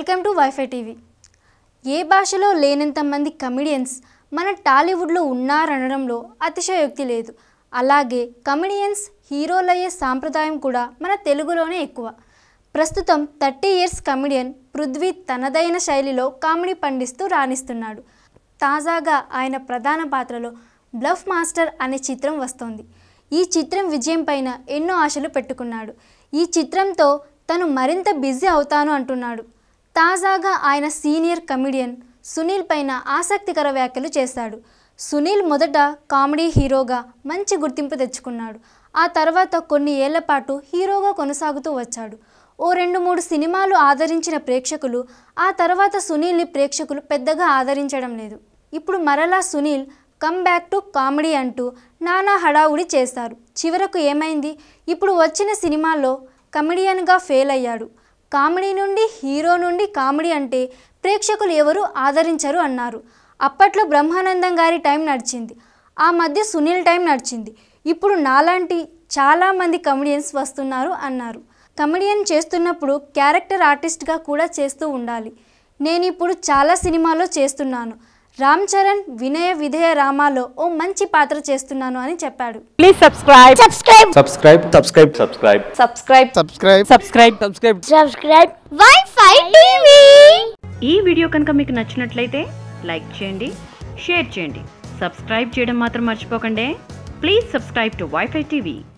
Welcome to WiFi TV ఏ భాషలో లేనంత మంది కమిడియన్స్ మన టాలీవుడ్లో ఉన్నారనడంలో అతిశయోక్తి లేదు అలాగే కమిడియన్స్ హీరోలయ్యే సాంప్రదాయం కూడా మన తెలుగులోనే ఎక్కువ ప్రస్తుతం థర్టీ ఇయర్స్ కమిడియన్ పృథ్వీ తనదైన శైలిలో కామెడీ పండిస్తూ రాణిస్తున్నాడు తాజాగా ఆయన ప్రధాన పాత్రలో బ్లఫ్ మాస్టర్ అనే చిత్రం వస్తోంది ఈ చిత్రం విజయం పైన ఎన్నో ఆశలు పెట్టుకున్నాడు ఈ చిత్రంతో తను మరింత బిజీ అవుతాను అంటున్నాడు తాజాగా ఆయన సీనియర్ కమిడియన్ సునీల్ పైన ఆసక్తికర వ్యాఖ్యలు చేశాడు సునీల్ మొదట కామెడీ హీరోగా మంచి గుర్తింపు తెచ్చుకున్నాడు ఆ తర్వాత కొన్ని ఏళ్ల పాటు హీరోగా కొనసాగుతూ వచ్చాడు ఓ రెండు మూడు సినిమాలు ఆదరించిన ప్రేక్షకులు ఆ తర్వాత సునీల్ని ప్రేక్షకులు పెద్దగా ఆదరించడం లేదు ఇప్పుడు మరలా Sunil come back to comedy అంటూ నానా హడావుడి చేశారు చివరకు ఏమైంది ఇప్పుడు వచ్చిన సినిమాల్లో కమెడియన్గా ఫెయిల్ అయ్యాడు కామెడీ నుండి హీరో నుండి కామెడీ అంటే ప్రేక్షకులు ఎవరు ఆదరించరు అన్నారు అప్పట్లో బ్రహ్మానందం గారి టైం నడిచింది ఆ మధ్య సునీల్ టైం నడిచింది ఇప్పుడు నాలాంటి చాలామంది కమెడియన్స్ వస్తున్నారు అన్నారు కమెడియన్ చేస్తున్నప్పుడు క్యారెక్టర్ ఆర్టిస్ట్గా కూడా చేస్తూ ఉండాలి నేను ఇప్పుడు చాలా సినిమాలో చేస్తున్నాను రామ్ చరణ్ వినయ విధేయ రామాలో ఓ మంచి పాత్ర చేస్తున్నాను అని చెప్పాడు Please subscribe. Subscribe. subscribe subscribe subscribe Subscribe. subscribe Subscribe. Subscribe. subscribe Wi-Fi TV. ఈ వీడియో కనుక మీకు నచ్చినట్లయితే లైక్ చేయండి షేర్ చేయండి సబ్స్క్రైబ్ చేయడం మాత్రం మర్చిపోకండి please subscribe to WiFi TV